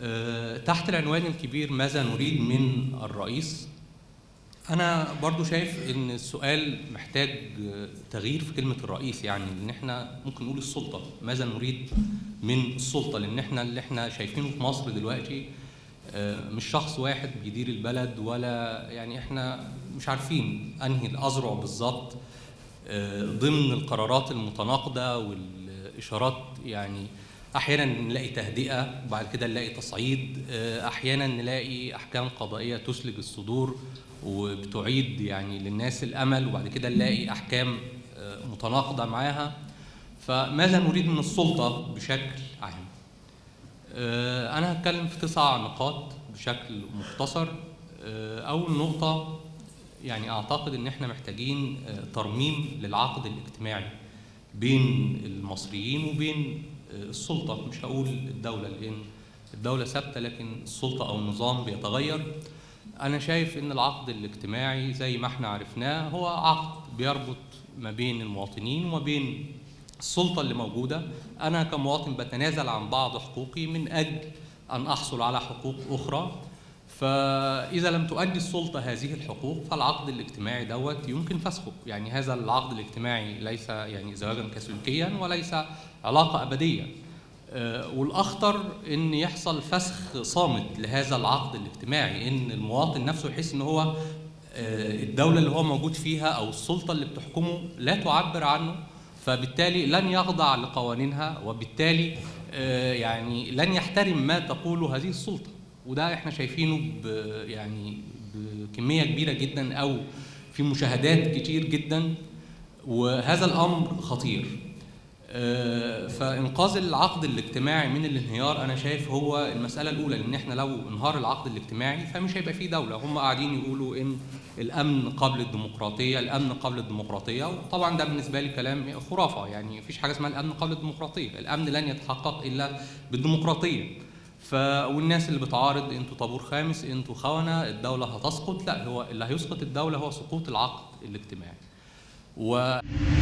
آه، تحت العنوان الكبير ماذا نريد من الرئيس انا برضو شايف ان السؤال محتاج آه، تغيير في كلمه الرئيس يعني ان احنا ممكن نقول السلطه ماذا نريد من السلطه لان احنا اللي احنا شايفينه في مصر دلوقتي آه، مش شخص واحد بيدير البلد ولا يعني احنا مش عارفين انهي الاذرع بالظبط آه، ضمن القرارات المتناقضه والاشارات يعني احيانا نلاقي تهدئه وبعد كده نلاقي تصعيد آه، احيانا نلاقي احكام قضائيه تسلج الصدور وبتعيد يعني للناس الامل وبعد كده نلاقي احكام آه، متناقضه معاها فماذا نريد من السلطه بشكل عام آه، انا هتكلم في تسع نقاط بشكل مختصر آه، اول نقطه يعني اعتقد ان احنا محتاجين آه، ترميم للعقد الاجتماعي بين المصريين وبين آه، السلطه مش هقول الدوله لان الدوله ثابته لكن السلطه او النظام بيتغير انا شايف ان العقد الاجتماعي زي ما احنا عرفناه هو عقد بيربط ما بين المواطنين وما بين السلطه اللي موجوده انا كمواطن بتنازل عن بعض حقوقي من اجل ان احصل على حقوق اخرى فاذا لم تؤدي السلطه هذه الحقوق فالعقد الاجتماعي دوت يمكن فسخه يعني هذا العقد الاجتماعي ليس يعني زواجا كاثوليكيا وليس علاقه ابديه آه، والاخطر ان يحصل فسخ صامت لهذا العقد الاجتماعي ان المواطن نفسه يحس ان هو آه، الدوله اللي هو موجود فيها او السلطه اللي بتحكمه لا تعبر عنه فبالتالي لن يخضع لقوانينها وبالتالي آه، يعني لن يحترم ما تقوله هذه السلطه وده احنا شايفينه ب يعني بكميه كبيره جدا او في مشاهدات كتير جدا وهذا الامر خطير آه، فانقاذ العقد الاجتماعي من الانهيار انا شايف هو المساله الاولى لان احنا لو انهار العقد الاجتماعي فمش هيبقى فيه دوله هم قاعدين يقولوا ان الامن قبل الديمقراطيه الامن قبل الديمقراطيه وطبعا ده بالنسبه لي كلام خرافه يعني مفيش حاجه اسمها الامن قبل الديمقراطيه الامن لن يتحقق الا بالديمقراطيه ف والناس اللي بتعارض انتوا طابور خامس انتوا خونه الدوله هتسقط لا هو اللي هيسقط الدوله هو سقوط العقد الاجتماعي و